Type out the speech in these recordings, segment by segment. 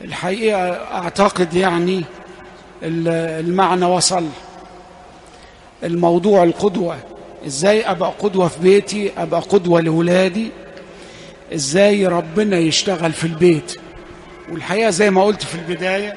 الحقيقة أعتقد يعني المعنى وصل الموضوع القدوة ازاي ابقى قدوة في بيتي ابقى قدوة لولادي ازاي ربنا يشتغل في البيت والحقيقة زي ما قلت في البداية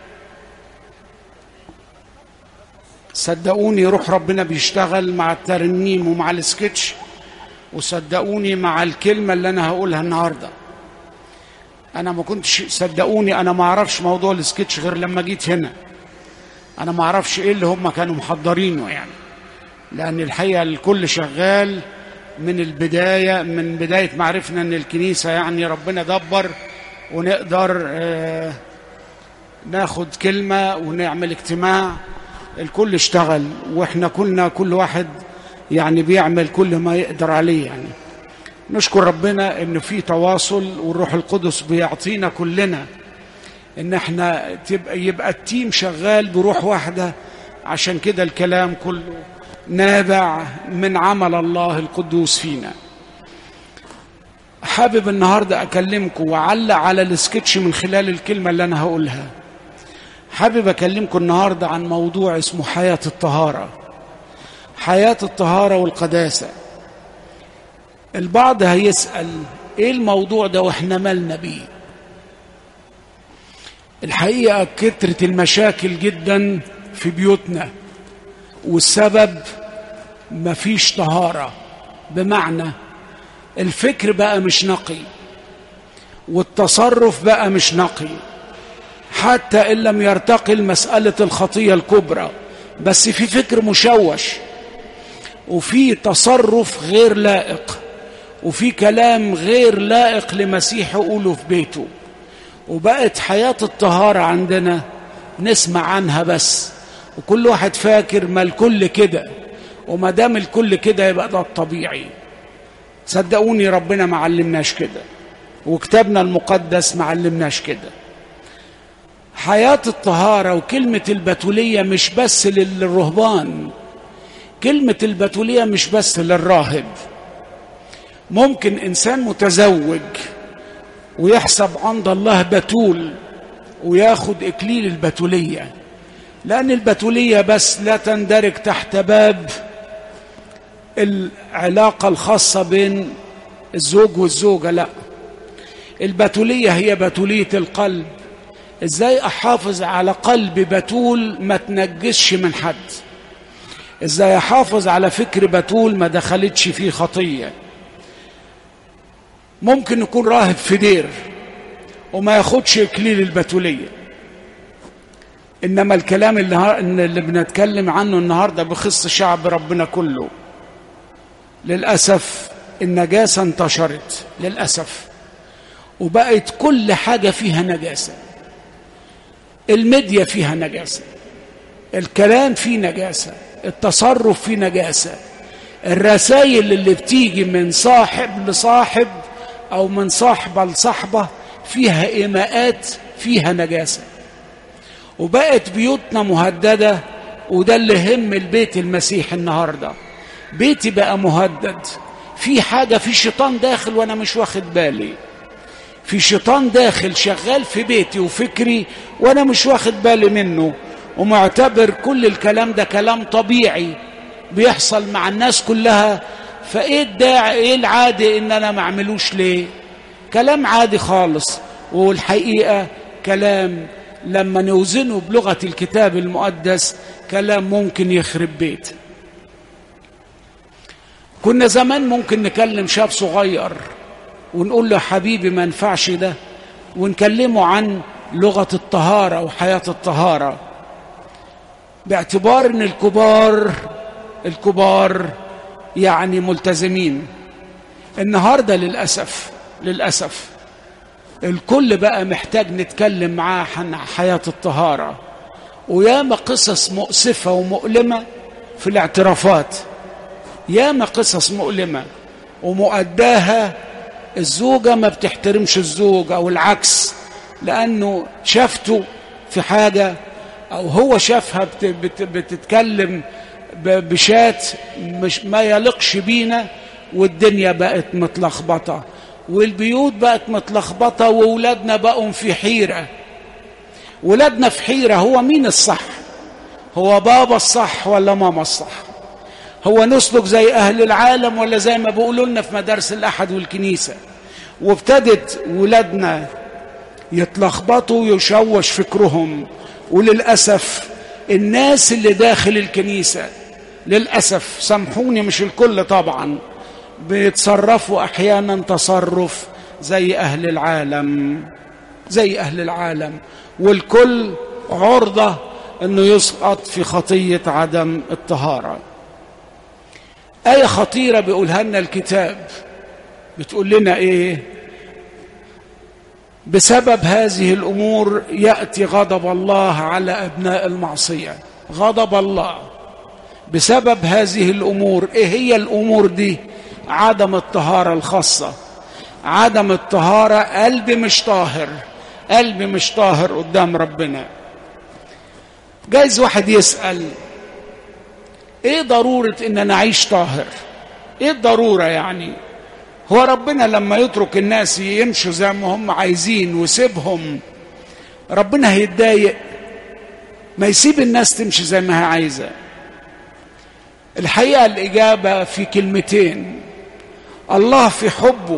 صدقوني روح ربنا بيشتغل مع الترنيم ومع السكتش وصدقوني مع الكلمة اللي أنا هقولها النهاردة أنا ما كنتش صدقوني أنا ما أعرفش موضوع السكتش غير لما جيت هنا أنا ما أعرفش إيه اللي هم كانوا محضرينه يعني لأن الحقيقة الكل شغال من البداية من بداية معرفنا أن الكنيسة يعني ربنا دبر ونقدر آه ناخد كلمة ونعمل اجتماع الكل اشتغل واحنا كلنا كل واحد يعني بيعمل كل ما يقدر عليه يعني نشكر ربنا ان في تواصل والروح القدس بيعطينا كلنا ان احنا تبقى يبقى التيم شغال بروح واحده عشان كده الكلام كله نابع من عمل الله القدوس فينا حابب النهارده اكلمكم واعلق على السكتش من خلال الكلمه اللي انا هقولها حابب اكلمكم النهارده عن موضوع اسمه حياه الطهاره حياه الطهاره والقداسه البعض هيسال ايه الموضوع ده واحنا مالنا بيه الحقيقه كتره المشاكل جدا في بيوتنا والسبب مفيش طهاره بمعنى الفكر بقى مش نقي والتصرف بقى مش نقي حتى ان لم يرتقي لمساله الخطيه الكبرى بس في فكر مشوش وفي تصرف غير لائق وفي كلام غير لائق لمسيح يقوله في بيته وبقت حياه الطهاره عندنا نسمع عنها بس وكل واحد فاكر ما الكل كده وما دام الكل كده يبقى ده الطبيعي صدقوني ربنا ما علمناش كده وكتابنا المقدس ما علمناش كده حياة الطهارة وكلمة البتولية مش بس للرهبان كلمة البتولية مش بس للراهب ممكن إنسان متزوج ويحسب عند الله بتول وياخد إكليل البتولية لأن البتولية بس لا تندرج تحت باب العلاقة الخاصة بين الزوج والزوجة لا البتولية هي بتولية القلب ازاي احافظ على قلب بتول ما تنجسش من حد ازاي احافظ على فكر بتول ما دخلتش فيه خطية ممكن يكون راهب في دير وما ياخدش اكليل البتولية انما الكلام اللي, اللي بنتكلم عنه النهاردة بخص شعب ربنا كله للأسف النجاسة انتشرت للأسف وبقت كل حاجة فيها نجاسة الميديا فيها نجاسة الكلام فيه نجاسة التصرف فيه نجاسة الرسائل اللي بتيجي من صاحب لصاحب أو من صاحبة لصاحبة فيها إيماءات فيها نجاسة وبقت بيوتنا مهددة وده اللي هم البيت المسيح النهارده بيتي بقى مهدد في حاجة في شيطان داخل وأنا مش واخد بالي في شيطان داخل شغال في بيتي وفكري وأنا مش واخد بالي منه ومعتبر كل الكلام ده كلام طبيعي بيحصل مع الناس كلها فايه الداعي ايه العادي ان انا ما اعملوش ليه كلام عادي خالص والحقيقه كلام لما نوزنه بلغه الكتاب المقدس كلام ممكن يخرب بيت كنا زمان ممكن نكلم شاب صغير ونقول له حبيبي ما ينفعش ده ونكلمه عن لغة الطهارة وحياة الطهارة باعتبار ان الكبار الكبار يعني ملتزمين النهاردة للأسف للأسف الكل بقى محتاج نتكلم معاه عن حياة الطهارة وياما قصص مؤسفة ومؤلمة في الاعترافات ياما قصص مؤلمة ومؤداها الزوجة ما بتحترمش الزوج أو العكس لأنه شافته في حاجة أو هو شافها بت بت بتتكلم بشات مش ما يلقش بينا والدنيا بقت متلخبطة والبيوت بقت متلخبطة وولادنا بقوا في حيرة ولادنا في حيرة هو مين الصح هو بابا الصح ولا ماما الصح هو نسلك زي أهل العالم ولا زي ما بيقولوا لنا في مدارس الأحد والكنيسة وابتدت ولادنا يتلخبطوا ويشوش فكرهم وللأسف الناس اللي داخل الكنيسة للأسف سامحوني مش الكل طبعا بيتصرفوا أحيانا تصرف زي أهل العالم زي أهل العالم والكل عرضة أنه يسقط في خطية عدم الطهارة آية خطيرة بيقولها لنا الكتاب بتقول لنا إيه بسبب هذه الأمور يأتي غضب الله على أبناء المعصية غضب الله بسبب هذه الأمور إيه هي الأمور دي عدم الطهارة الخاصة عدم الطهارة قلب مش طاهر قلب مش طاهر قدام ربنا جايز واحد يسأل ايه ضرورة ان انا اعيش طاهر ايه الضرورة يعني هو ربنا لما يترك الناس يمشوا زي ما هم عايزين ويسيبهم ربنا هيتضايق ما يسيب الناس تمشي زي ما هي عايزة الحقيقة الإجابة في كلمتين الله في حبه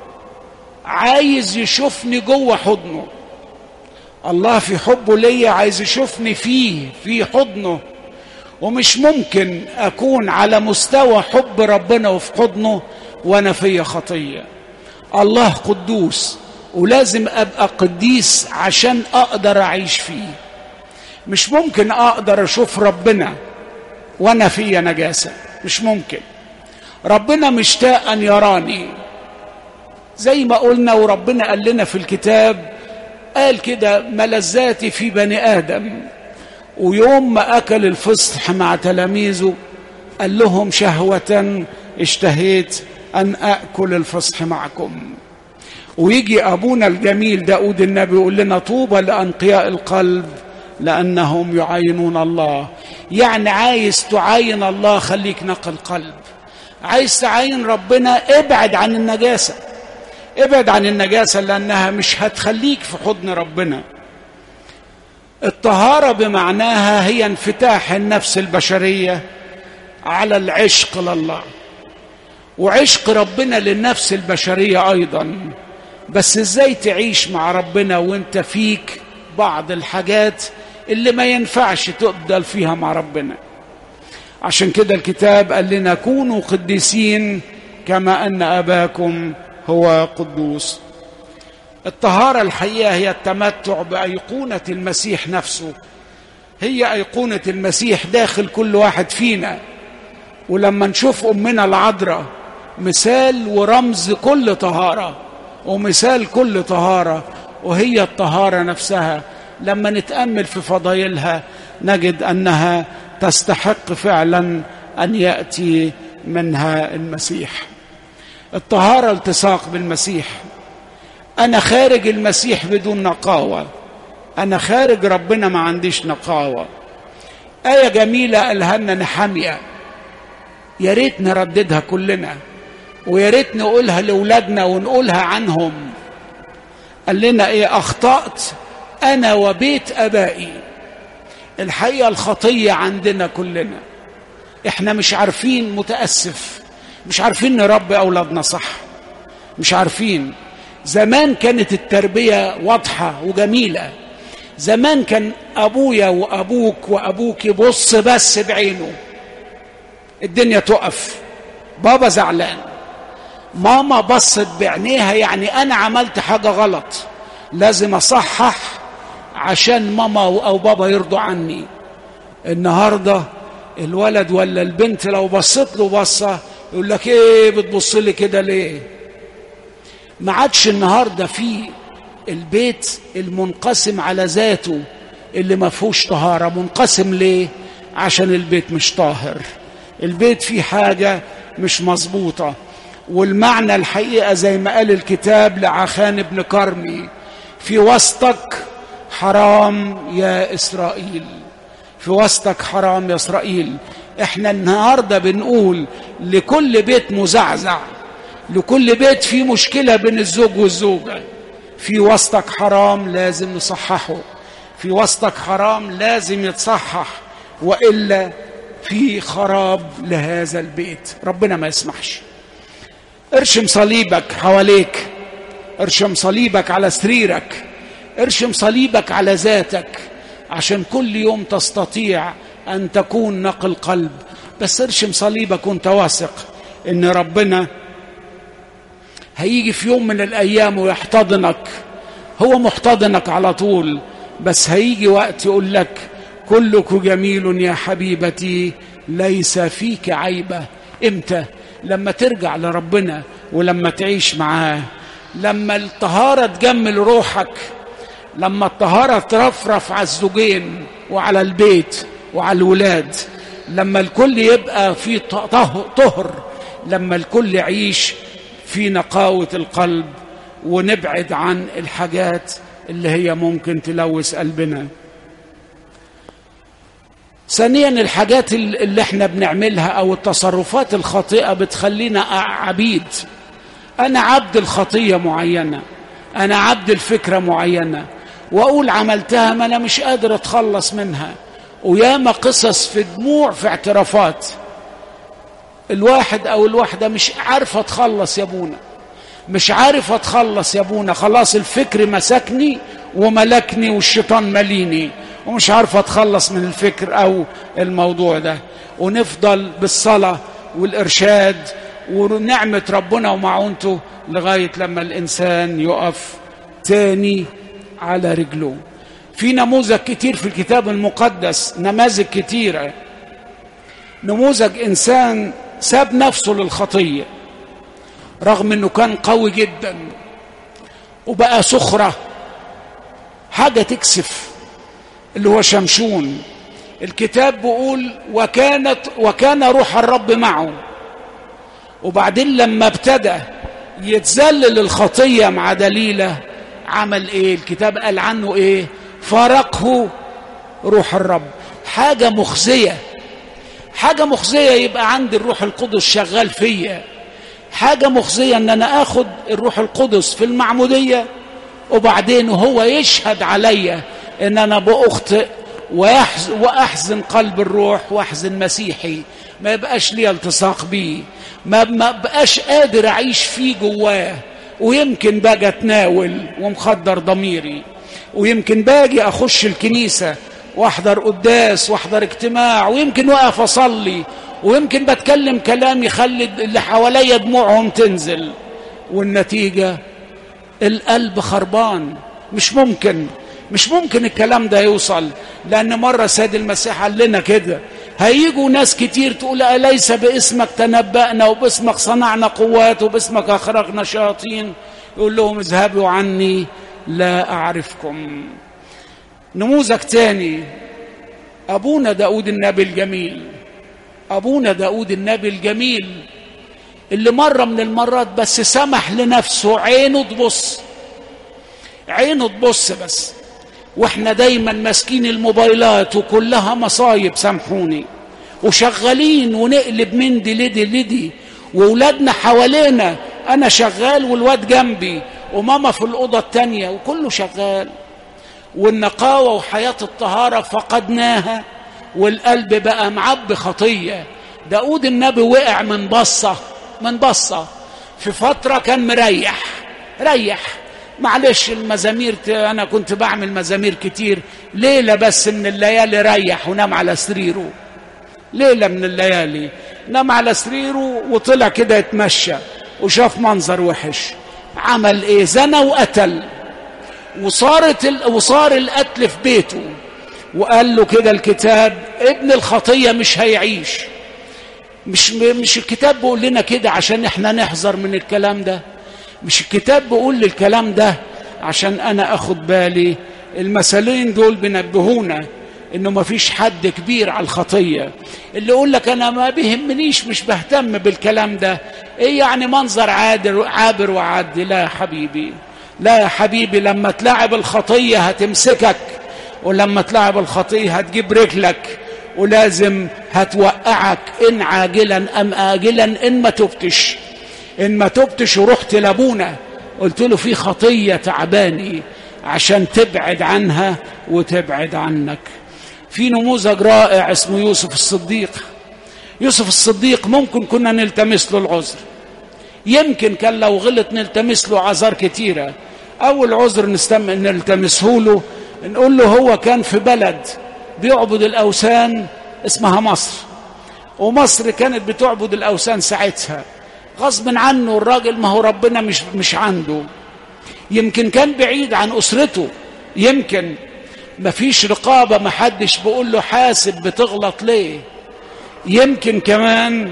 عايز يشوفني جوه حضنه الله في حبه ليا عايز يشوفني فيه في حضنه ومش ممكن اكون على مستوى حب ربنا وفي حضنه وانا فيا خطيه الله قدوس ولازم ابقى قديس عشان اقدر اعيش فيه مش ممكن اقدر اشوف ربنا وانا فيا نجاسه مش ممكن ربنا مشتاق ان يراني زي ما قلنا وربنا قال لنا في الكتاب قال كده ملذاتي في بني ادم ويوم ما اكل الفصح مع تلاميذه قال لهم شهوه اشتهيت ان اكل الفصح معكم ويجي ابونا الجميل داود النبي يقول لنا طوبى لانقياء القلب لانهم يعاينون الله يعني عايز تعاين الله خليك نقي القلب عايز تعاين ربنا ابعد عن النجاسه ابعد عن النجاسه لانها مش هتخليك في حضن ربنا الطهاره بمعناها هي انفتاح النفس البشريه على العشق لله وعشق ربنا للنفس البشريه ايضا بس ازاي تعيش مع ربنا وانت فيك بعض الحاجات اللي ما ينفعش تقبل فيها مع ربنا عشان كده الكتاب قال لنا كونوا قديسين كما ان اباكم هو قدوس الطهاره الحقيقه هي التمتع بايقونه المسيح نفسه هي ايقونه المسيح داخل كل واحد فينا ولما نشوف امنا العذراء مثال ورمز كل طهاره ومثال كل طهاره وهي الطهاره نفسها لما نتامل في فضائلها نجد انها تستحق فعلا ان ياتي منها المسيح الطهاره التصاق بالمسيح انا خارج المسيح بدون نقاوه انا خارج ربنا ما عنديش نقاوه ايه جميله قالها لنا نحاميه يا ريت نرددها كلنا ويا ريت نقولها لاولادنا ونقولها عنهم قال لنا ايه اخطات انا وبيت ابائي الحقيقه الخطيه عندنا كلنا احنا مش عارفين متاسف مش عارفين نربي اولادنا صح مش عارفين زمان كانت التربيه واضحه وجميله زمان كان ابويا وابوك وابوك يبص بس بعينه الدنيا تقف بابا زعلان ماما بصت بعينيها يعني انا عملت حاجه غلط لازم اصحح عشان ماما او بابا يرضوا عني النهارده الولد ولا البنت لو بصت له بصه يقول لك ايه بتبص لي كده ليه ما عادش النهارده في البيت المنقسم على ذاته اللي ما فيهوش طهاره منقسم ليه عشان البيت مش طاهر البيت فيه حاجه مش مظبوطه والمعنى الحقيقه زي ما قال الكتاب لعخان بن كرمي في وسطك حرام يا اسرائيل في وسطك حرام يا اسرائيل احنا النهارده بنقول لكل بيت مزعزع لكل بيت فيه مشكله بين الزوج والزوجه في وسطك حرام لازم نصححه في وسطك حرام لازم يتصحح والا في خراب لهذا البيت ربنا ما يسمحش ارشم صليبك حواليك ارشم صليبك على سريرك ارشم صليبك على ذاتك عشان كل يوم تستطيع ان تكون نقل قلب بس ارشم صليبك وانت واثق ان ربنا هيجي في يوم من الايام ويحتضنك هو محتضنك على طول بس هيجي وقت يقول لك كلك جميل يا حبيبتي ليس فيك عيبه امتى لما ترجع لربنا ولما تعيش معاه لما الطهاره تجمل روحك لما الطهاره ترفرف على الزوجين وعلى البيت وعلى الولاد لما الكل يبقى في طهر لما الكل يعيش في نقاوه القلب ونبعد عن الحاجات اللي هي ممكن تلوث قلبنا ثانيا الحاجات اللي احنا بنعملها او التصرفات الخاطئه بتخلينا عبيد انا عبد الخطيه معينه انا عبد الفكره معينه واقول عملتها ما انا مش قادر اتخلص منها وياما قصص في دموع في اعترافات الواحد او الواحده مش عارفه اتخلص يا ابونا مش عارف اتخلص يا ابونا خلاص الفكر مسكني وملكني والشيطان مليني ومش عارف اتخلص من الفكر او الموضوع ده ونفضل بالصلاه والارشاد ونعمه ربنا ومعونته لغايه لما الانسان يقف تاني على رجله في نموذج كتير في الكتاب المقدس نماذج كتيره نموذج انسان ساب نفسه للخطيه رغم انه كان قوي جدا وبقى سخره حاجه تكسف اللي هو شمشون الكتاب بيقول وكانت وكان روح الرب معه وبعدين لما ابتدى يتذلل الخطيه مع دليله عمل ايه الكتاب قال عنه ايه فارقه روح الرب حاجه مخزيه حاجه مخزيه يبقى عندي الروح القدس شغال فيا حاجه مخزيه ان انا اخد الروح القدس في المعموديه وبعدين هو يشهد عليا ان انا باخطئ ويحزن واحزن قلب الروح واحزن مسيحي ما يبقاش لي التصاق بيه ما ما بقاش قادر اعيش فيه جواه ويمكن باجي اتناول ومخدر ضميري ويمكن باجي اخش الكنيسه واحضر قداس واحضر اجتماع ويمكن واقف اصلي ويمكن بتكلم كلام يخلي اللي حواليا دموعهم تنزل والنتيجه القلب خربان مش ممكن مش ممكن الكلام ده يوصل لان مره سيد المسيح قال لنا كده هيجوا ناس كتير تقول أليس باسمك تنبأنا وباسمك صنعنا قوات وباسمك أخرجنا شياطين يقول لهم اذهبوا عني لا أعرفكم نموذج تاني أبونا داود النبي الجميل أبونا داود النبي الجميل اللي مرة من المرات بس سمح لنفسه عينه تبص عينه تبص بس واحنا دايما ماسكين الموبايلات وكلها مصايب سامحوني وشغالين ونقلب من دي لدي لدي واولادنا حوالينا انا شغال والواد جنبي وماما في الاوضه التانيه وكله شغال والنقاوه وحياه الطهاره فقدناها والقلب بقى معبي خطيه داود النبي وقع من بصه من بصه في فتره كان مريح ريح معلش المزامير انا كنت بعمل مزامير كتير ليله بس من الليالي ريح ونام على سريره ليله من الليالي نام على سريره وطلع كده يتمشى وشاف منظر وحش عمل ايه زنى وقتل وصارت ال... وصار القتل في بيته وقال له كده الكتاب ابن الخطيه مش هيعيش مش مش الكتاب بيقول لنا كده عشان احنا نحذر من الكلام ده مش الكتاب بيقول لي الكلام ده عشان انا اخد بالي المثلين دول بينبهونا انه ما فيش حد كبير على الخطيه اللي يقول لك انا ما بيهمنيش مش بهتم بالكلام ده ايه يعني منظر عادر عابر وعدي لا يا حبيبي لا يا حبيبي لما تلاعب الخطيه هتمسكك ولما تلاعب الخطيه هتجيب رجلك ولازم هتوقعك ان عاجلا ام اجلا ان ما تبتش ان ما تبتش ورحت لابونا قلت له في خطيه تعباني عشان تبعد عنها وتبعد عنك في نموذج رائع اسمه يوسف الصديق يوسف الصديق ممكن كنا نلتمس له العذر يمكن كان لو غلط نلتمس له اعذار كتيره اول عذر نستم نلتمسه له نقول له هو كان في بلد بيعبد الاوثان اسمها مصر ومصر كانت بتعبد الاوثان ساعتها غصب عنه الراجل ما هو ربنا مش مش عنده يمكن كان بعيد عن اسرته يمكن مفيش رقابه محدش بيقول له حاسب بتغلط ليه يمكن كمان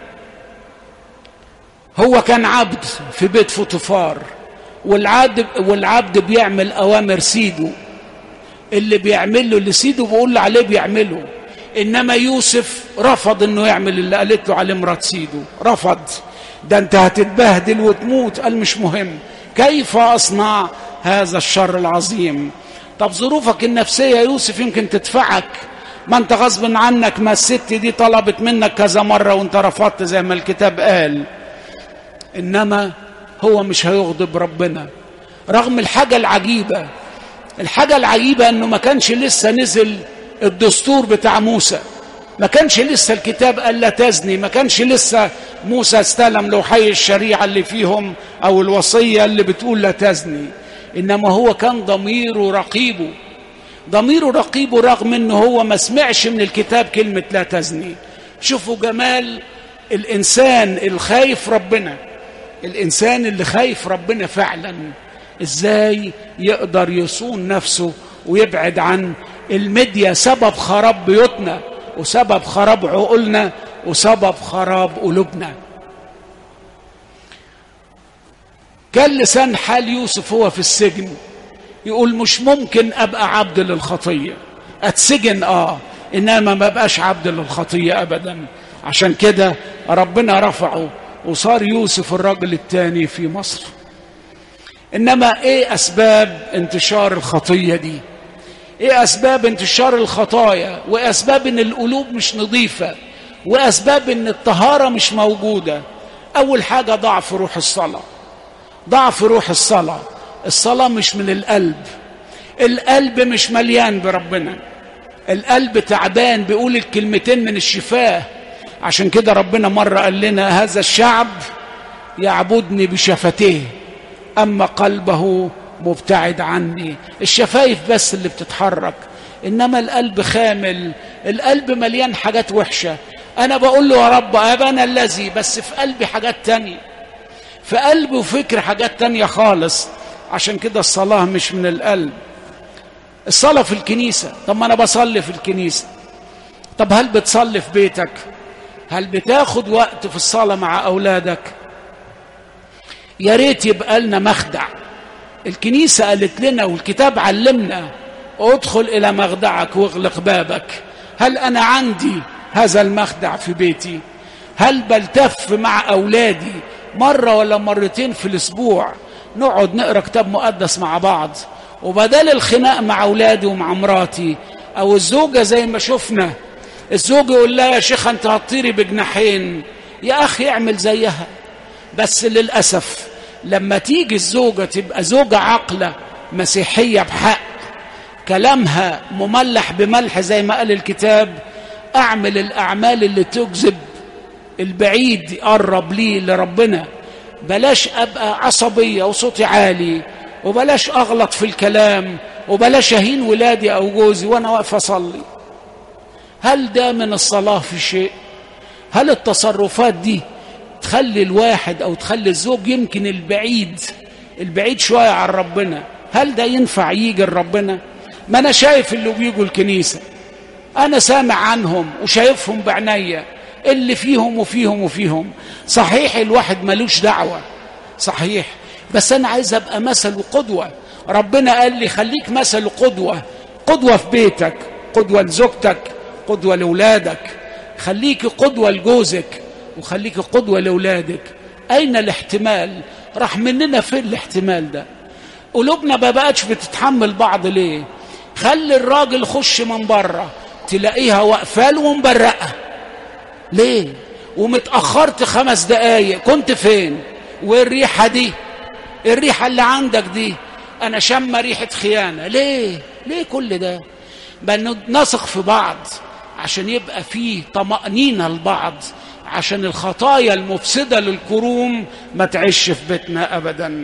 هو كان عبد في بيت فوتوفار والعبد والعبد بيعمل اوامر سيده اللي بيعمل له اللي سيده بيقول له عليه بيعمله انما يوسف رفض انه يعمل اللي قالت له عليه مرات سيده رفض ده انت هتتبهدل وتموت قال مش مهم كيف اصنع هذا الشر العظيم طب ظروفك النفسيه يا يوسف يمكن تدفعك ما انت غصب عنك ما الست دي طلبت منك كذا مره وانت رفضت زي ما الكتاب قال انما هو مش هيغضب ربنا رغم الحاجه العجيبه الحاجه العجيبه انه ما كانش لسه نزل الدستور بتاع موسى ما كانش لسه الكتاب قال لا تزني ما كانش لسه موسى استلم لوحي الشريعه اللي فيهم او الوصيه اللي بتقول لا تزني انما هو كان ضميره رقيبه ضميره رقيبه رغم انه هو ما سمعش من الكتاب كلمه لا تزني شوفوا جمال الانسان الخايف ربنا الانسان اللي خايف ربنا فعلا ازاي يقدر يصون نفسه ويبعد عن الميديا سبب خراب بيوتنا وسبب خراب عقولنا وسبب خراب قلوبنا كان لسان حال يوسف هو في السجن يقول مش ممكن ابقى عبد للخطيه اتسجن اه انما ما بقاش عبد للخطيه ابدا عشان كده ربنا رفعه وصار يوسف الرجل الثاني في مصر انما ايه اسباب انتشار الخطيه دي ايه اسباب انتشار الخطايا واسباب ان القلوب مش نظيفه واسباب ان الطهاره مش موجوده اول حاجه ضعف روح الصلاه ضعف روح الصلاه الصلاه مش من القلب القلب مش مليان بربنا القلب تعبان بيقول الكلمتين من الشفاه عشان كده ربنا مره قال لنا هذا الشعب يعبدني بشفتيه اما قلبه مبتعد عني الشفايف بس اللي بتتحرك انما القلب خامل القلب مليان حاجات وحشه انا بقول له يا رب ابانا الذي بس في قلبي حاجات تانية في قلبي وفكر حاجات تانية خالص عشان كده الصلاه مش من القلب الصلاه في الكنيسه طب ما انا بصلي في الكنيسه طب هل بتصلي في بيتك هل بتاخد وقت في الصلاه مع اولادك يا ريت يبقى لنا مخدع الكنيسة قالت لنا والكتاب علمنا ادخل إلى مخدعك واغلق بابك هل أنا عندي هذا المخدع في بيتي هل بلتف مع أولادي مرة ولا مرتين في الأسبوع نقعد نقرأ كتاب مقدس مع بعض وبدل الخناق مع أولادي ومع مراتي أو الزوجة زي ما شفنا الزوج يقول لها يا شيخ أنت هتطيري بجناحين يا أخي اعمل زيها بس للأسف لما تيجي الزوجة تبقى زوجة عاقلة مسيحية بحق كلامها مملح بملح زي ما قال الكتاب أعمل الأعمال اللي تجذب البعيد يقرب لي لربنا بلاش أبقى عصبية وصوتي عالي وبلاش أغلط في الكلام وبلاش أهين ولادي أو جوزي وأنا واقف أصلي هل ده من الصلاة في شيء هل التصرفات دي تخلي الواحد او تخلي الزوج يمكن البعيد البعيد شويه عن ربنا هل ده ينفع يجي لربنا ما انا شايف اللي بيجوا الكنيسه انا سامع عنهم وشايفهم بعناية اللي فيهم وفيهم وفيهم صحيح الواحد ملوش دعوه صحيح بس انا عايز ابقى مثل وقدوه ربنا قال لي خليك مثل وقدوه قدوه في بيتك قدوه لزوجتك قدوه لاولادك خليك قدوه لجوزك وخليك قدوة لأولادك أين الاحتمال راح مننا فين الاحتمال ده قلوبنا ما بقتش بتتحمل بعض ليه خلي الراجل خش من بره تلاقيها واقفه ومبرقه ليه ومتاخرت خمس دقايق كنت فين والريحه دي الريحه اللي عندك دي انا شم ريحه خيانه ليه ليه كل ده بل نثق في بعض عشان يبقى فيه طمأنينة لبعض عشان الخطايا المفسدة للكروم ما تعيش في بيتنا أبدا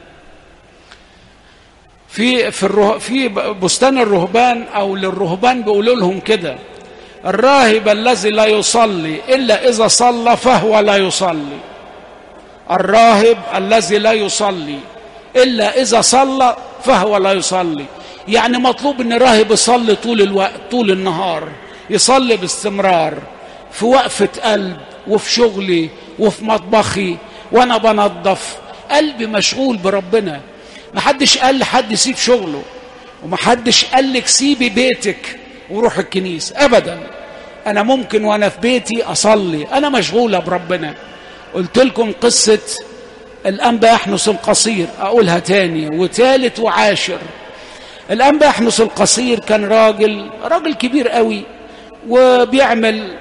في في الره... في بستان الرهبان او للرهبان بيقولوا لهم كده الراهب الذي لا يصلي الا اذا صلى فهو لا يصلي الراهب الذي لا يصلي الا اذا صلى فهو لا يصلي يعني مطلوب ان الراهب يصلي طول الوقت طول النهار يصلي باستمرار في وقفه قلب وفي شغلي وفي مطبخي وانا بنظف قلبي مشغول بربنا محدش قال لحد يسيب شغله ومحدش قال لك سيبي بيتك وروح الكنيسة أبدا أنا ممكن وأنا في بيتي أصلي أنا مشغولة بربنا قلت لكم قصة الأنبا يحنس القصير أقولها تاني وتالت وعاشر الأنبا يحنس القصير كان راجل راجل كبير قوي وبيعمل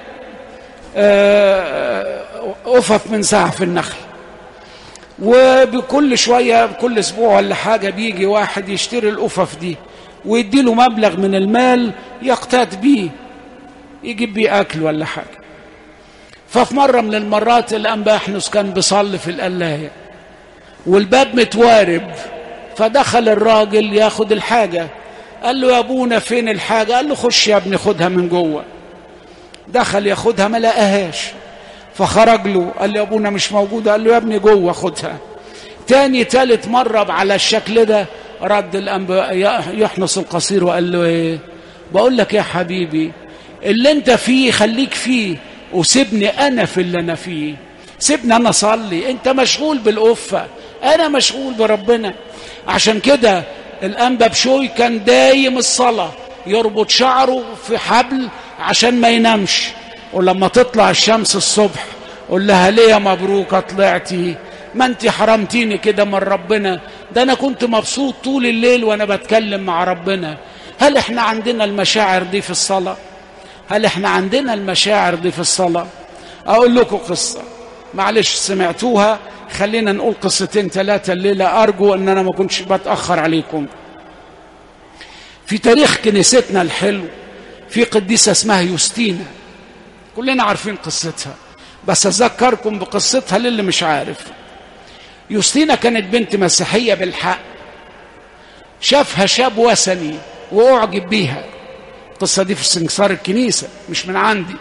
أفف من سعف النخل وبكل شوية بكل أسبوع ولا حاجة بيجي واحد يشتري الأفف دي ويديله مبلغ من المال يقتات بيه يجيب بيه أكل ولا حاجة ففي مرة من المرات الأنبا أحنس كان بيصلي في القلاية والباب متوارب فدخل الراجل ياخد الحاجة قال له يا أبونا فين الحاجة قال له خش يا ابني خدها من جوه دخل ياخدها ما لقاهاش فخرج له قال له يا ابونا مش موجودة قال له يا ابني جوه خدها تاني تالت مرة على الشكل ده رد الأنبا يحنص القصير وقال له ايه بقول لك يا حبيبي اللي انت فيه خليك فيه وسيبني انا في اللي انا فيه سيبني انا اصلي انت مشغول بالقفة انا مشغول بربنا عشان كده الانبا بشوي كان دايم الصلاة يربط شعره في حبل عشان ما ينامش ولما تطلع الشمس الصبح قول لها ليه يا مبروكة طلعتي ما انت حرمتيني كده من ربنا ده انا كنت مبسوط طول الليل وانا بتكلم مع ربنا هل احنا عندنا المشاعر دي في الصلاة هل احنا عندنا المشاعر دي في الصلاة اقول لكم قصة معلش سمعتوها خلينا نقول قصتين ثلاثة الليلة ارجو ان انا ما كنتش بتأخر عليكم في تاريخ كنيستنا الحلو في قديسة اسمها يوستينا كلنا عارفين قصتها بس اذكركم بقصتها للي مش عارف يوستينا كانت بنت مسيحية بالحق شافها شاب وثني واعجب بيها القصة دي في سنكسار الكنيسة مش من عندي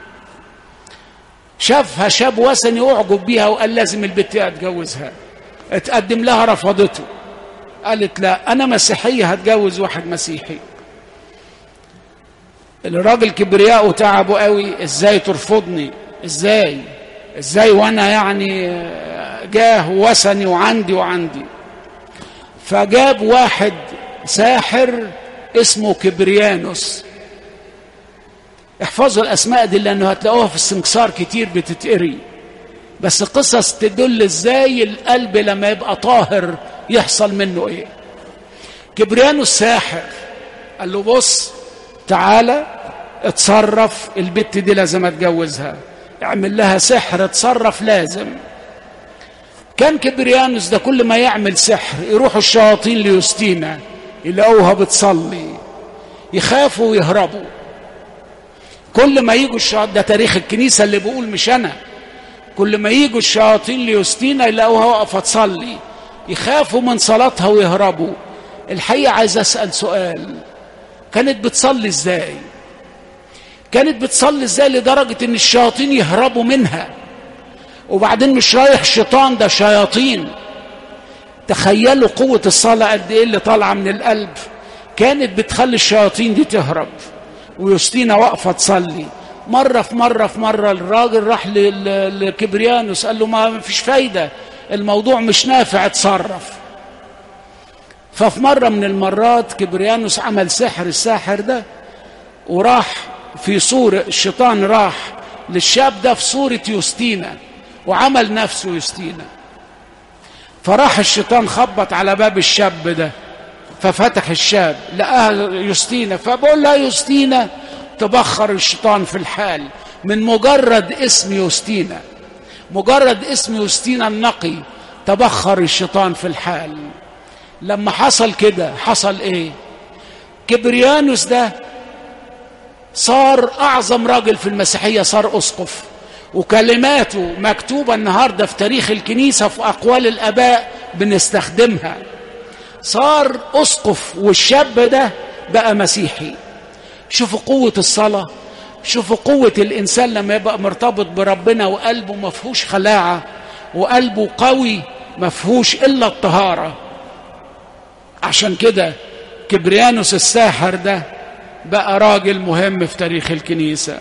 شافها شاب وثني واعجب بيها وقال لازم البت اتجوزها اتقدم لها رفضته قالت لا انا مسيحية هتجوز واحد مسيحي الراجل كبرياء وتعبه قوي ازاي ترفضني ازاي ازاي وانا يعني جاه وثني وعندي وعندي فجاب واحد ساحر اسمه كبريانوس احفظوا الاسماء دي لانه هتلاقوها في السنكسار كتير بتتقري بس قصص تدل ازاي القلب لما يبقى طاهر يحصل منه ايه كبريانوس ساحر قال له بص تعالى اتصرف البت دي لازم اتجوزها اعمل لها سحر اتصرف لازم كان كبريانوس ده كل ما يعمل سحر يروحوا الشياطين ليوستينا يلاقوها بتصلي يخافوا ويهربوا كل ما يجوا الشياطين ده تاريخ الكنيسة اللي بيقول مش أنا كل ما يجوا الشياطين ليوستينا يلاقوها واقفة تصلي يخافوا من صلاتها ويهربوا الحقيقة عايز أسأل سؤال كانت بتصلي ازاي كانت بتصلي ازاي لدرجة ان الشياطين يهربوا منها وبعدين مش رايح الشيطان ده شياطين تخيلوا قوة الصلاة قد ايه اللي طالعة من القلب كانت بتخلي الشياطين دي تهرب ويوستينا واقفة تصلي مرة في مرة في مرة الراجل راح لكبريانوس قال له ما فيش فايدة الموضوع مش نافع اتصرف ففي مرة من المرات كبريانوس عمل سحر الساحر ده وراح في صورة الشيطان راح للشاب ده في صورة يوستينا وعمل نفسه يوستينا فراح الشيطان خبط على باب الشاب ده ففتح الشاب لقاها يوستينا فبقول لها يوستينا تبخر الشيطان في الحال من مجرد اسم يوستينا مجرد اسم يوستينا النقي تبخر الشيطان في الحال لما حصل كده حصل ايه كبريانوس ده صار اعظم راجل في المسيحيه صار اسقف وكلماته مكتوبه النهارده في تاريخ الكنيسه في اقوال الاباء بنستخدمها صار اسقف والشاب ده بقى مسيحي شوفوا قوه الصلاه شوفوا قوه الانسان لما يبقى مرتبط بربنا وقلبه ما فيهوش خلاعه وقلبه قوي ما فيهوش الا الطهاره عشان كده كبريانوس الساحر ده بقى راجل مهم في تاريخ الكنيسة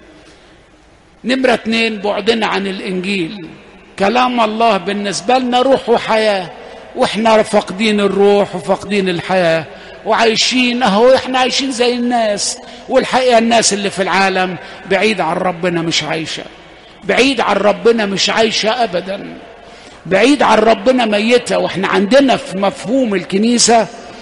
نمرة اتنين بعدنا عن الإنجيل كلام الله بالنسبة لنا روح وحياة واحنا فاقدين الروح وفاقدين الحياة وعايشين اهو احنا عايشين زي الناس والحقيقة الناس اللي في العالم بعيد عن ربنا مش عايشة بعيد عن ربنا مش عايشة أبدا بعيد عن ربنا ميتة واحنا عندنا في مفهوم الكنيسة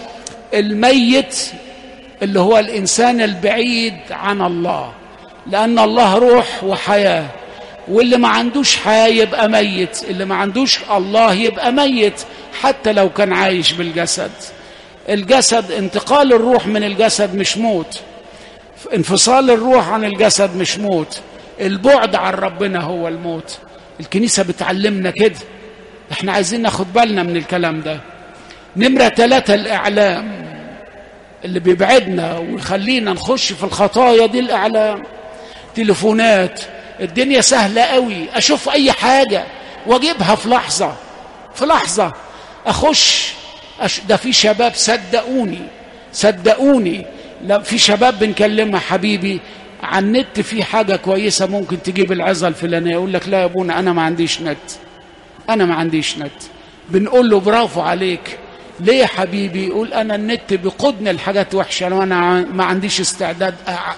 الميت اللي هو الإنسان البعيد عن الله لأن الله روح وحياة واللي ما عندوش حياة يبقى ميت اللي ما عندوش الله يبقى ميت حتى لو كان عايش بالجسد الجسد انتقال الروح من الجسد مش موت انفصال الروح عن الجسد مش موت البعد عن ربنا هو الموت الكنيسة بتعلمنا كده احنا عايزين ناخد بالنا من الكلام ده نمرة ثلاثة الإعلام اللي بيبعدنا ويخلينا نخش في الخطايا دي الإعلام تليفونات الدنيا سهلة قوي أشوف أي حاجة وأجيبها في لحظة في لحظة أخش أش... ده في شباب صدقوني صدقوني لا في شباب بنكلمها حبيبي على النت في حاجة كويسة ممكن تجيب العظة الفلانية يقول لك لا يا ابونا أنا ما عنديش نت أنا ما عنديش نت بنقول له برافو عليك ليه يا حبيبي يقول أنا النت بيقودني لحاجات وحشة وأنا ما عنديش استعداد أع...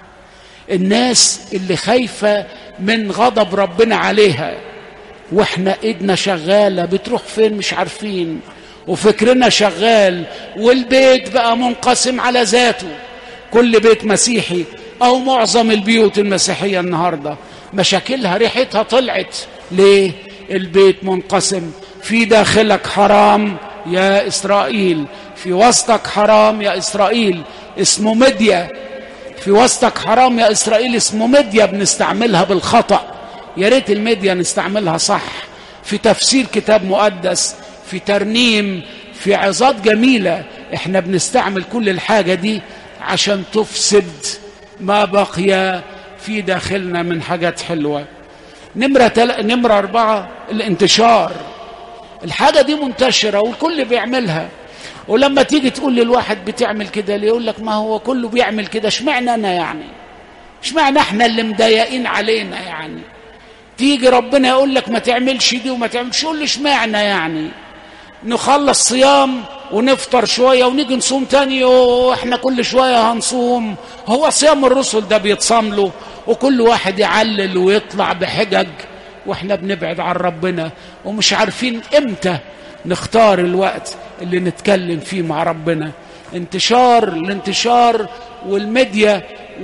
الناس اللي خايفة من غضب ربنا عليها واحنا ايدنا شغالة بتروح فين مش عارفين وفكرنا شغال والبيت بقى منقسم على ذاته كل بيت مسيحي او معظم البيوت المسيحية النهاردة مشاكلها ريحتها طلعت ليه البيت منقسم في داخلك حرام يا إسرائيل في وسطك حرام يا إسرائيل اسمه مديا في وسطك حرام يا إسرائيل اسمه مديا بنستعملها بالخطأ يا ريت الميديا نستعملها صح في تفسير كتاب مقدس في ترنيم في عظات جميلة احنا بنستعمل كل الحاجة دي عشان تفسد ما بقي في داخلنا من حاجات حلوة نمرة, تل... نمرة أربعة الانتشار الحاجة دي منتشرة والكل بيعملها ولما تيجي تقول للواحد بتعمل كده ليه يقول لك ما هو كله بيعمل كده اشمعنى أنا يعني اشمعنى احنا اللي مضايقين علينا يعني تيجي ربنا يقول لك ما تعملش دي وما تعملش قول لي اشمعنى يعني نخلص صيام ونفطر شوية ونيجي نصوم تاني واحنا كل شوية هنصوم هو صيام الرسل ده بيتصام له وكل واحد يعلل ويطلع بحجج واحنا بنبعد عن ربنا ومش عارفين امتى نختار الوقت اللي نتكلم فيه مع ربنا انتشار الانتشار والميديا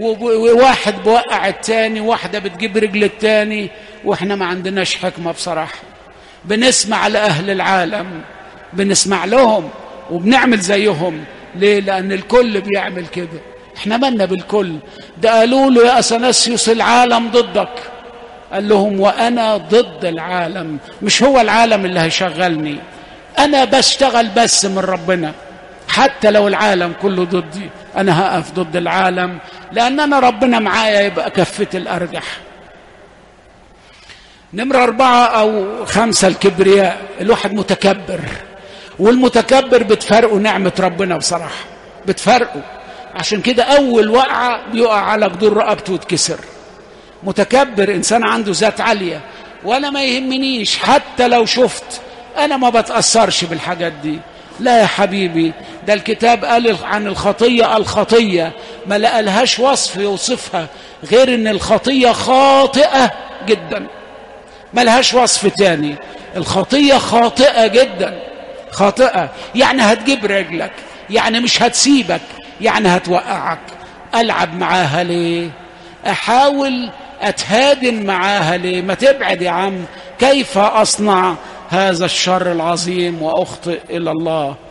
وواحد بوقع التاني واحدة بتجيب رجل التاني واحنا ما عندناش حكمة بصراحة بنسمع لأهل العالم بنسمع لهم وبنعمل زيهم ليه لأن الكل بيعمل كده احنا مالنا بالكل ده قالوا له يا أثناسيوس العالم ضدك قال لهم وأنا ضد العالم مش هو العالم اللي هيشغلني أنا بشتغل بس من ربنا حتى لو العالم كله ضدي أنا هقف ضد العالم لأن أنا ربنا معايا يبقى كفتي الأرجح نمرة أربعة أو خمسة الكبرياء الواحد متكبر والمتكبر بتفرقه نعمة ربنا بصراحة بتفرقه عشان كده أول وقعة بيقع على جدور رقبته وتكسر متكبر إنسان عنده ذات عالية وأنا ما يهمنيش حتى لو شفت أنا ما بتأثرش بالحاجات دي لا يا حبيبي ده الكتاب قال عن الخطية الخطية ما لقالهاش وصف يوصفها غير ان الخطية خاطئة جدا ما لهاش وصف تاني الخطية خاطئة جدا خاطئة يعني هتجيب رجلك يعني مش هتسيبك يعني هتوقعك ألعب معاها ليه أحاول أتهادن معاها ليه ما تبعد يا عم كيف أصنع هذا الشر العظيم وأخطئ إلى الله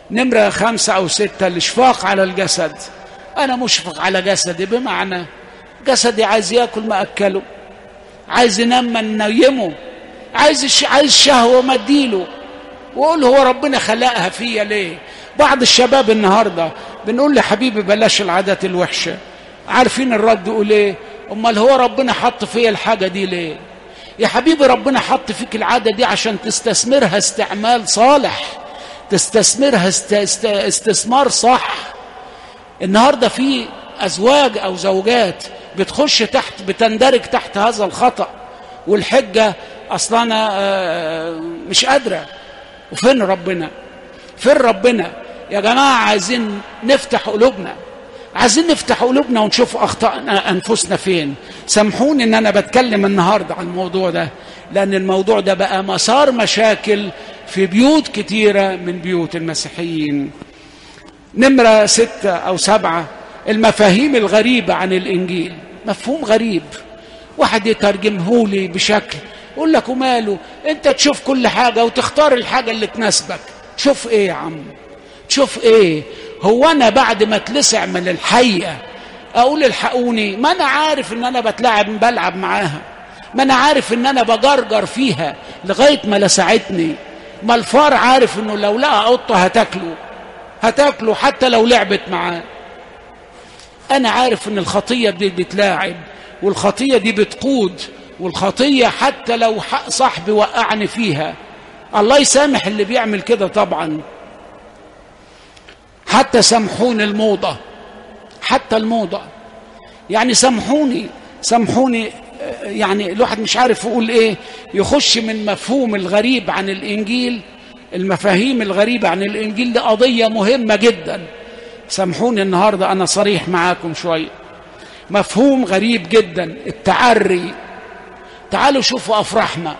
نمرة خمسة أو ستة الإشفاق على الجسد أنا مشفق على جسدي بمعنى جسدي عايز ياكل ما أكله عايز ينام ما ننيمه عايز عايز شهوة ما اديله وقول هو ربنا خلقها فيا ليه بعض الشباب النهارده بنقول لحبيبي بلاش العادات الوحشه عارفين الرد يقول ايه امال هو ربنا حط فيا الحاجه دي ليه يا حبيبي ربنا حط فيك العاده دي عشان تستثمرها استعمال صالح تستثمرها است... است... استثمار صح النهارده في ازواج او زوجات بتخش تحت بتندرج تحت هذا الخطا والحجه اصلا انا مش قادره وفين ربنا فين ربنا يا جماعه عايزين نفتح قلوبنا عايزين نفتح قلوبنا ونشوف اخطائنا انفسنا فين سامحوني ان انا بتكلم النهارده عن الموضوع ده لان الموضوع ده بقى مسار مشاكل في بيوت كتيره من بيوت المسيحيين نمره ستة او سبعة المفاهيم الغريبة عن الإنجيل مفهوم غريب واحد يترجمه لي بشكل يقول لك وماله انت تشوف كل حاجة وتختار الحاجة اللي تناسبك تشوف ايه يا عم تشوف ايه هو انا بعد ما اتلسع من الحقيقة اقول الحقوني ما انا عارف ان انا بتلعب بلعب معاها ما انا عارف ان انا بجرجر فيها لغاية ما لسعتني ما الفار عارف انه لو لقى قطة هتاكله هتاكله حتى لو لعبت معاه انا عارف ان الخطيه دي بتلاعب والخطيه دي بتقود والخطيه حتى لو صاحبي وقعني فيها الله يسامح اللي بيعمل كده طبعا حتى سامحوني الموضه حتى الموضه يعني سامحوني سامحوني يعني الواحد مش عارف يقول ايه يخش من مفهوم الغريب عن الانجيل المفاهيم الغريبه عن الانجيل دي قضيه مهمه جدا سامحوني النهارده انا صريح معاكم شويه مفهوم غريب جدا التعري تعالوا شوفوا افراحنا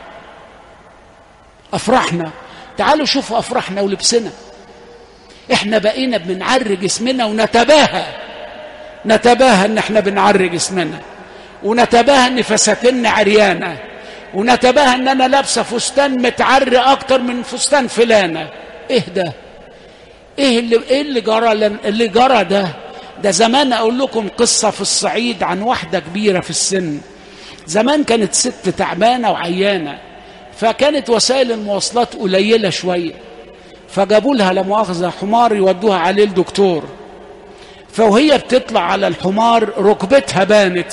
افراحنا تعالوا شوفوا افراحنا ولبسنا احنا بقينا بنعري جسمنا ونتباهى نتباهى ان احنا بنعري جسمنا ونتباهى ان فساتنا عريانه ونتباهى ان انا لابسه فستان متعري اكتر من فستان فلانه ايه ده ايه اللي ايه اللي جرى اللي جرى ده ده زمان اقول لكم قصه في الصعيد عن واحده كبيره في السن زمان كانت ست تعبانه وعيانه فكانت وسائل المواصلات قليله شويه فجابوا لها لا مؤاخذه حمار يودوها عليه الدكتور فوهي بتطلع على الحمار ركبتها بانت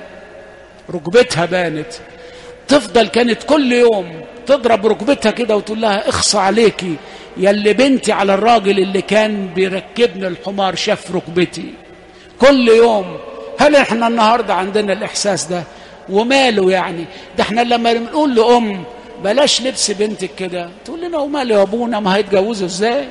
ركبتها بانت تفضل كانت كل يوم تضرب ركبتها كده وتقول لها اخصى عليكي يا اللي بنتي على الراجل اللي كان بيركبني الحمار شاف ركبتي كل يوم هل احنا النهارده عندنا الاحساس ده وماله يعني ده احنا لما بنقول لام بلاش لبس بنتك كده تقول لنا وماله يا ابونا ما هيتجوزوا ازاي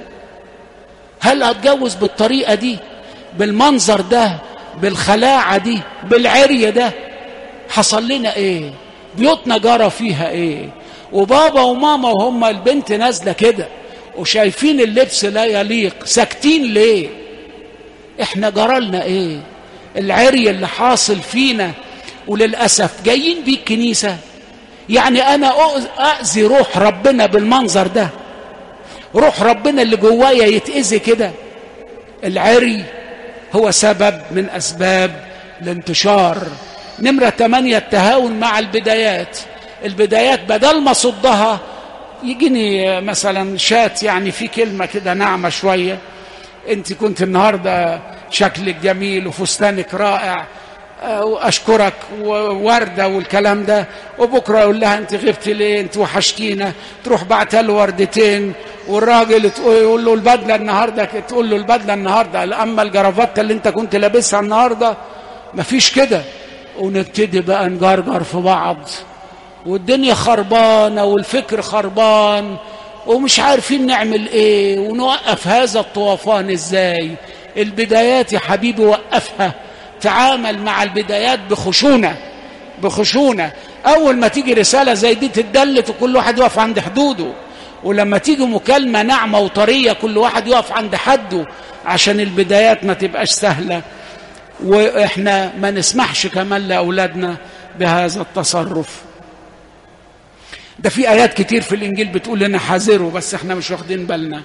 هل هتجوز بالطريقه دي بالمنظر ده بالخلاعه دي بالعري ده حصل لنا ايه بيوتنا جرى فيها ايه وبابا وماما وهم البنت نازله كده وشايفين اللبس لا يليق ساكتين ليه احنا جرالنا ايه العري اللي حاصل فينا وللاسف جايين بيه الكنيسه يعني انا اذي روح ربنا بالمنظر ده روح ربنا اللي جوايا يتاذي كده العري هو سبب من اسباب الانتشار نمره ثمانية التهاون مع البدايات البدايات بدل ما صدها يجيني مثلا شات يعني في كلمة كده ناعمة شوية انت كنت النهاردة شكلك جميل وفستانك رائع واشكرك ووردة والكلام ده وبكرة يقول لها انت غبت ليه انت وحشتينا تروح بعتها له وردتين والراجل يقول له البدلة النهاردة تقول له البدلة النهاردة اما الجرافته اللي انت كنت لابسها النهاردة مفيش كده ونبتدي بقى نجرجر في بعض والدنيا خربانة والفكر خربان ومش عارفين نعمل ايه ونوقف هذا الطوفان ازاي البدايات يا حبيبي وقفها تعامل مع البدايات بخشونة بخشونة أول ما تيجي رسالة زي دي تدلت وكل واحد يقف عند حدوده ولما تيجي مكالمة ناعمة وطرية كل واحد يقف عند حده عشان البدايات ما تبقاش سهلة وإحنا ما نسمحش كمان لأولادنا بهذا التصرف ده في آيات كتير في الإنجيل بتقول لنا حذروا بس إحنا مش واخدين بالنا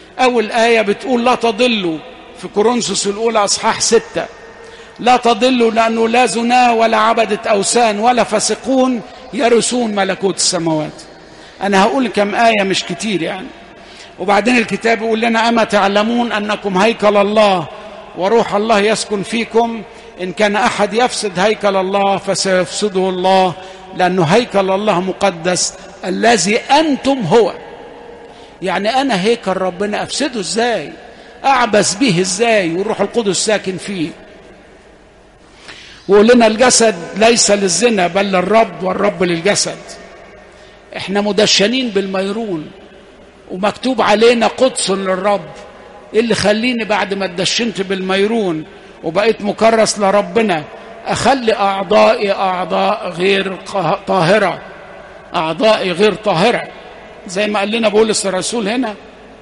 أول آية بتقول لا تضلوا في كورنثوس الأولى أصحاح ستة لا تضلوا لأنه لا زنا ولا عبدة أوثان ولا فاسقون يرثون ملكوت السماوات أنا هقول كم آية مش كتير يعني وبعدين الكتاب يقول لنا أما تعلمون أنكم هيكل الله وروح الله يسكن فيكم إن كان أحد يفسد هيكل الله فسيفسده الله لأنه هيكل الله مقدس الذي أنتم هو يعني أنا هيكل ربنا أفسده إزاي أعبس به إزاي والروح القدس ساكن فيه ويقول لنا الجسد ليس للزنا بل للرب والرب للجسد احنا مدشنين بالميرون ومكتوب علينا قدس للرب ايه اللي خليني بعد ما اتدشنت بالميرون وبقيت مكرس لربنا اخلي اعضائي اعضاء غير طاهره اعضائي غير طاهره زي ما قال لنا بولس الرسول هنا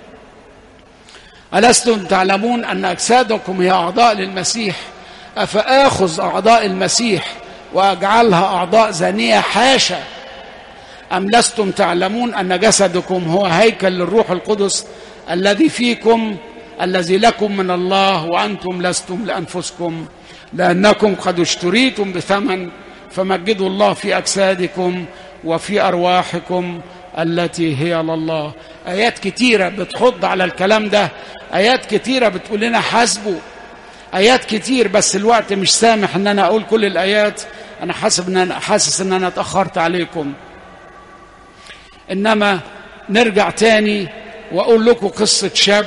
ألستم تعلمون أن أجسادكم هي أعضاء للمسيح أفآخذ أعضاء المسيح وأجعلها أعضاء زانية حاشا أم لستم تعلمون أن جسدكم هو هيكل للروح القدس الذي فيكم الذي لكم من الله وأنتم لستم لأنفسكم لأنكم قد اشتريتم بثمن فمجدوا الله في أجسادكم وفي أرواحكم التي هي لله آيات كتيرة بتحض على الكلام ده آيات كتيرة بتقول لنا حاسبوا آيات كتير بس الوقت مش سامح إن أنا أقول كل الآيات أنا حاسب إن أنا حاسس إن أنا اتأخرت عليكم إنما نرجع تاني وأقول لكم قصة شاب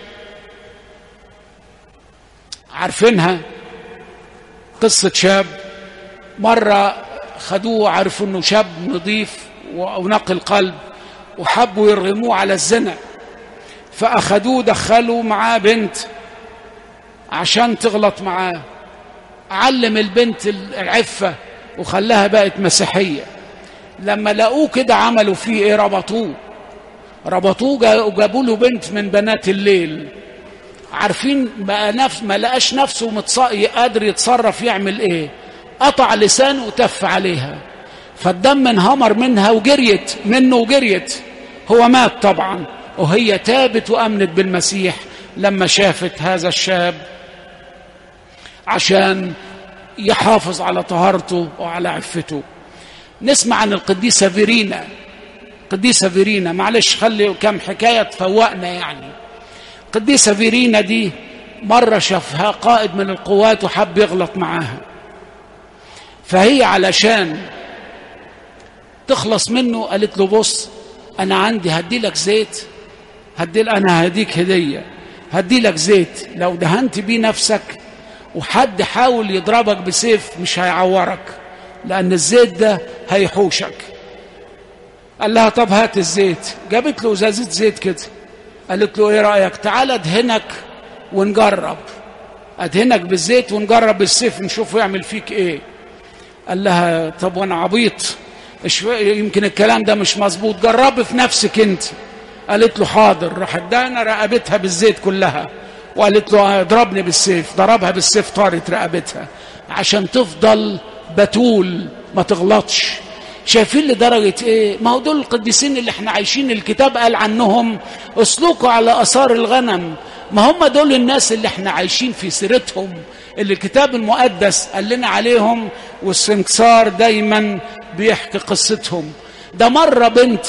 عارفينها قصة شاب مرة خدوه عرفوا إنه شاب نظيف ونقي القلب وحبوا يرغموه على الزنا فأخدوه دخلوا معاه بنت عشان تغلط معاه علم البنت العفة وخلاها بقت مسيحية لما لقوه كده عملوا فيه ايه ربطوه ربطوه وجابوا له بنت من بنات الليل عارفين بقى نفس ما لقاش نفسه متص... قادر يتصرف يعمل ايه قطع لسانه وتف عليها فالدم انهمر منها وجريت منه وجريت هو مات طبعا وهي تابت وامنت بالمسيح لما شافت هذا الشاب عشان يحافظ على طهارته وعلى عفته نسمع عن القديسة فيرينا قديسة فيرينا معلش خلي كم حكاية تفوقنا يعني قديسة فيرينا دي مرة شافها قائد من القوات وحب يغلط معاها فهي علشان تخلص منه قالت له بص انا عندي هدي لك زيت هدي انا هديك هديه هدي لك زيت لو دهنت بيه نفسك وحد حاول يضربك بسيف مش هيعورك لان الزيت ده هيحوشك قال لها طب هات الزيت جابت له ازازه زيت كده قالت له ايه رايك تعال ادهنك ونجرب ادهنك بالزيت ونجرب بالسيف نشوف يعمل فيك ايه قال لها طب وانا عبيط يمكن الكلام ده مش مظبوط جربي في نفسك انت قالت له حاضر راح ادانا رقبتها بالزيت كلها وقالت له اضربني بالسيف ضربها بالسيف طارت رقبتها عشان تفضل بتول ما تغلطش شايفين لدرجة ايه ما هو دول القديسين اللي احنا عايشين الكتاب قال عنهم اسلكوا على اثار الغنم ما هم دول الناس اللي احنا عايشين في سيرتهم اللي الكتاب المقدس قال لنا عليهم والسنكسار دايما بيحكي قصتهم ده مرة بنت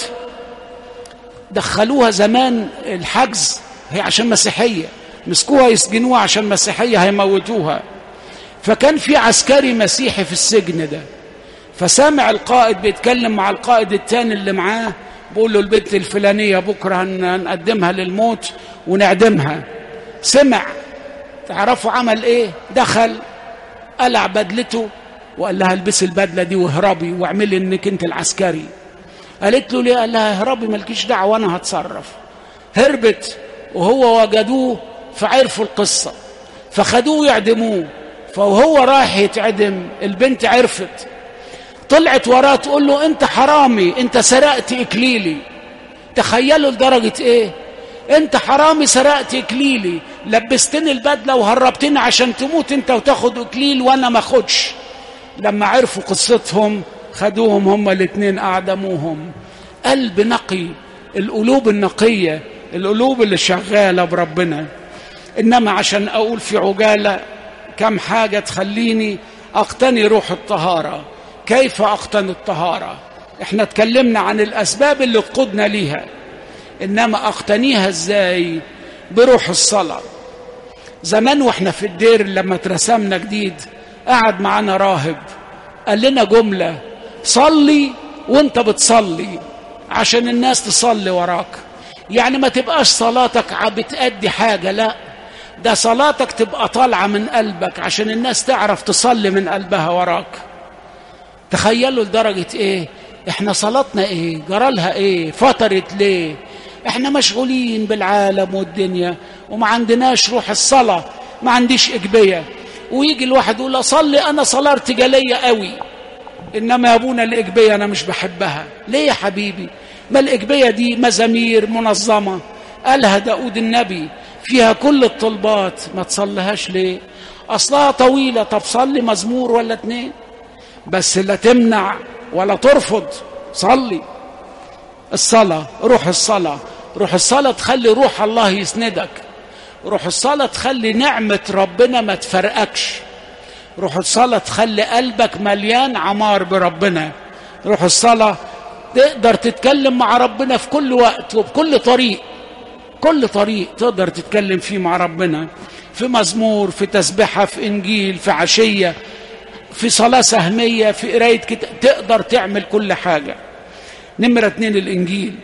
دخلوها زمان الحجز هي عشان مسيحية مسكوها يسجنوها عشان مسيحية هيموتوها فكان في عسكري مسيحي في السجن ده فسامع القائد بيتكلم مع القائد التاني اللي معاه بيقول له البنت الفلانية بكرة هنقدمها للموت ونعدمها سمع تعرفوا عمل ايه دخل قلع بدلته وقال لها البسي البدله دي واهربي واعملي انك انت العسكري قالت له ليه قال لها اهربي مالكيش دعوه وانا هتصرف هربت وهو وجدوه فعرفوا القصه فخدوه يعدموه فوهو رايح يتعدم البنت عرفت طلعت وراه تقول له انت حرامي انت سرقت اكليلي تخيلوا لدرجه ايه انت حرامي سرقت اكليلي لبستني البدله وهربتني عشان تموت انت وتاخد اكليل وانا ما اخدش لما عرفوا قصتهم خدوهم هما الاثنين اعدموهم قلب نقي القلوب النقيه القلوب اللي شغالة بربنا إنما عشان أقول في عجالة كم حاجة تخليني أقتني روح الطهارة كيف أقتني الطهارة احنا اتكلمنا عن الأسباب اللي تقودنا ليها إنما أقتنيها إزاي بروح الصلاة زمان واحنا في الدير لما اترسمنا جديد قعد معانا راهب قال لنا جملة صلي وانت بتصلي عشان الناس تصلي وراك يعني ما تبقاش صلاتك بتأدي حاجة لا ده صلاتك تبقى طالعة من قلبك عشان الناس تعرف تصلي من قلبها وراك تخيلوا لدرجة ايه احنا صلاتنا ايه جرالها ايه فترت ليه احنا مشغولين بالعالم والدنيا وما عندناش روح الصلاة ما عنديش إجبية ويجي الواحد يقول أصلي أنا صلاة ارتجالية قوي إنما يا أبونا الإجبية أنا مش بحبها ليه يا حبيبي ما الإجبية دي مزامير منظمة قالها داود النبي فيها كل الطلبات ما تصليهاش ليه أصلها طويلة طب صلي مزمور ولا اتنين بس لا تمنع ولا ترفض صلي الصلاة روح الصلاة روح الصلاة تخلي روح الله يسندك روح الصلاة تخلي نعمة ربنا ما تفرقكش روح الصلاة تخلي قلبك مليان عمار بربنا روح الصلاة تقدر تتكلم مع ربنا في كل وقت وبكل طريق كل طريق تقدر تتكلم فيه مع ربنا في مزمور في تسبحة في إنجيل في عشية في صلاة سهمية في قراية كتاب تقدر تعمل كل حاجة نمرة اتنين الإنجيل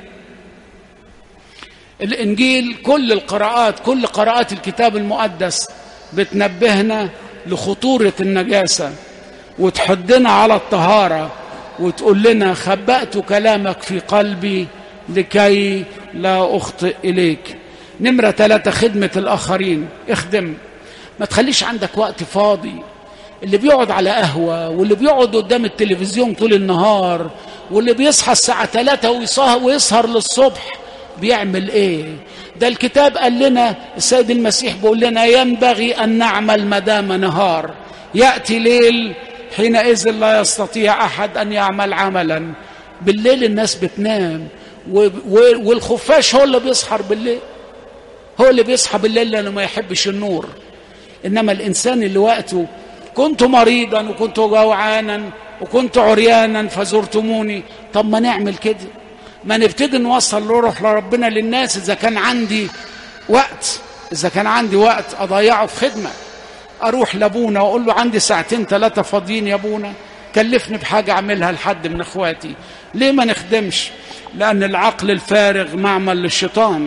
الإنجيل كل القراءات كل قراءات الكتاب المقدس بتنبهنا لخطورة النجاسة وتحدنا على الطهارة وتقول لنا خبأت كلامك في قلبي لكي لا أخطئ إليك نمرة ثلاثة خدمة الآخرين اخدم ما تخليش عندك وقت فاضي اللي بيقعد على قهوة واللي بيقعد قدام التلفزيون طول النهار واللي بيصحى الساعة 3 ويسهر للصبح بيعمل ايه ده الكتاب قال لنا السيد المسيح بيقول لنا ينبغي أن نعمل مدام نهار يأتي ليل حينئذ لا يستطيع أحد أن يعمل عملا بالليل الناس بتنام والخفاش هو اللي بيسحر بالليل هو اللي بيصحى بالليل لأنه ما يحبش النور إنما الإنسان اللي وقته كنت مريضا وكنت جوعانا وكنت عريانا فزرتموني طب ما نعمل كده ما نبتدي نوصل روح لربنا للناس إذا كان عندي وقت إذا كان عندي وقت أضيعه في خدمة أروح لأبونا وأقول له عندي ساعتين ثلاثة فاضيين يا أبونا كلفني بحاجة أعملها لحد من إخواتي ليه ما نخدمش لأن العقل الفارغ معمل للشيطان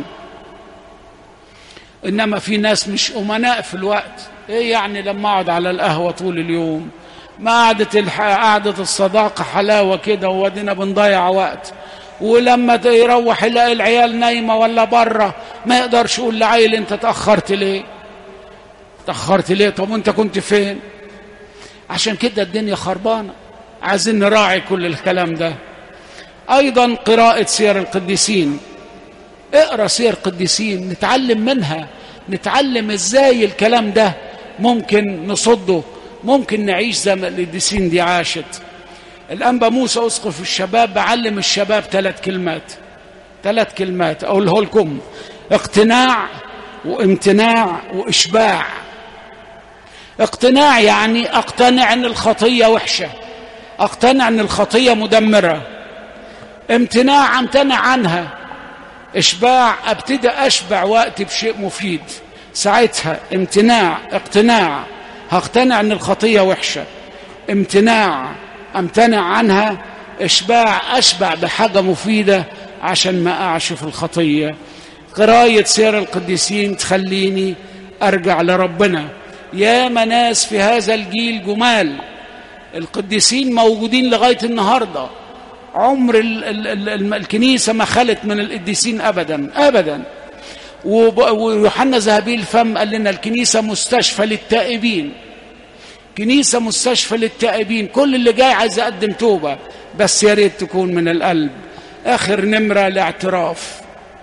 إنما في ناس مش أمناء في الوقت إيه يعني لما أقعد على القهوة طول اليوم ما قعدة الح... قعدة الصداقة حلاوة كده وودينا بنضيع وقت ولما يروح يلاقي العيال نايمة ولا بره ما يقدرش يقول لعيل انت تأخرت ليه تأخرت ليه طب وانت كنت فين عشان كده الدنيا خربانة عايزين نراعي كل الكلام ده أيضا قراءة سير القديسين اقرأ سير قديسين نتعلم منها نتعلم ازاي الكلام ده ممكن نصده ممكن نعيش زي ما القديسين دي عاشت الأنبا موسى أسقف الشباب بعلم الشباب ثلاث كلمات ثلاث كلمات أقوله لكم اقتناع وامتناع وإشباع اقتناع يعني أقتنع أن الخطية وحشة أقتنع أن الخطية مدمرة امتناع امتنع عنها إشباع أبتدى أشبع وقتي بشيء مفيد ساعتها امتناع اقتناع هقتنع أن الخطية وحشة امتناع امتنع عنها اشباع اشبع بحاجه مفيده عشان ما اقعش في الخطيه قرايه سير القديسين تخليني ارجع لربنا يا ناس في هذا الجيل جمال القديسين موجودين لغايه النهارده عمر ال ال ال ال الكنيسه ما خلت من القديسين ابدا ابدا ويوحنا ذهبي الفم قال لنا الكنيسه مستشفى للتائبين كنيسة مستشفى للتائبين كل اللي جاي عايز يقدم توبة بس يا ريت تكون من القلب آخر نمرة الاعتراف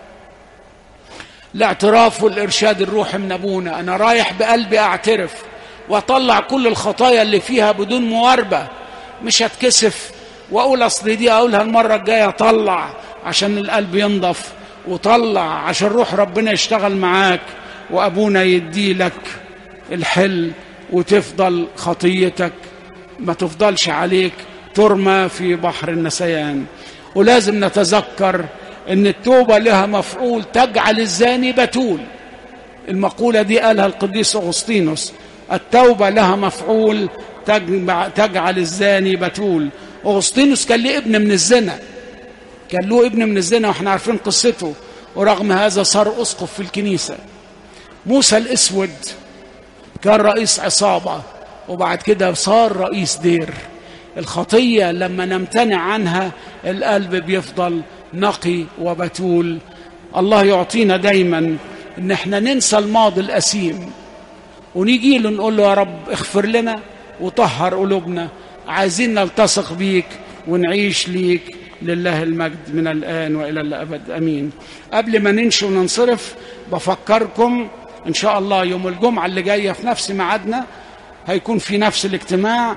الاعتراف والإرشاد الروحي من أبونا أنا رايح بقلبي أعترف وأطلع كل الخطايا اللي فيها بدون مواربة مش هتكسف وأقول أصل دي أقولها المرة الجاية أطلع عشان القلب ينضف وطلع عشان روح ربنا يشتغل معاك وأبونا يديلك الحل وتفضل خطيتك ما تفضلش عليك ترمى في بحر النسيان ولازم نتذكر ان التوبة لها مفعول تجعل الزاني بتول المقولة دي قالها القديس أغسطينوس التوبة لها مفعول تجعل الزاني بتول أغسطينوس كان له ابن من الزنا كان له ابن من الزنا واحنا عارفين قصته ورغم هذا صار أسقف في الكنيسة موسى الأسود كان رئيس عصابة وبعد كده صار رئيس دير الخطية لما نمتنع عنها القلب بيفضل نقي وبتول الله يعطينا دايما ان احنا ننسى الماضي الأسيم ونيجي له نقول له يا رب اغفر لنا وطهر قلوبنا عايزين نلتصق بيك ونعيش ليك لله المجد من الآن وإلى الأبد أمين قبل ما ننشي وننصرف بفكركم إن شاء الله يوم الجمعة اللي جاية في نفس ميعادنا هيكون في نفس الاجتماع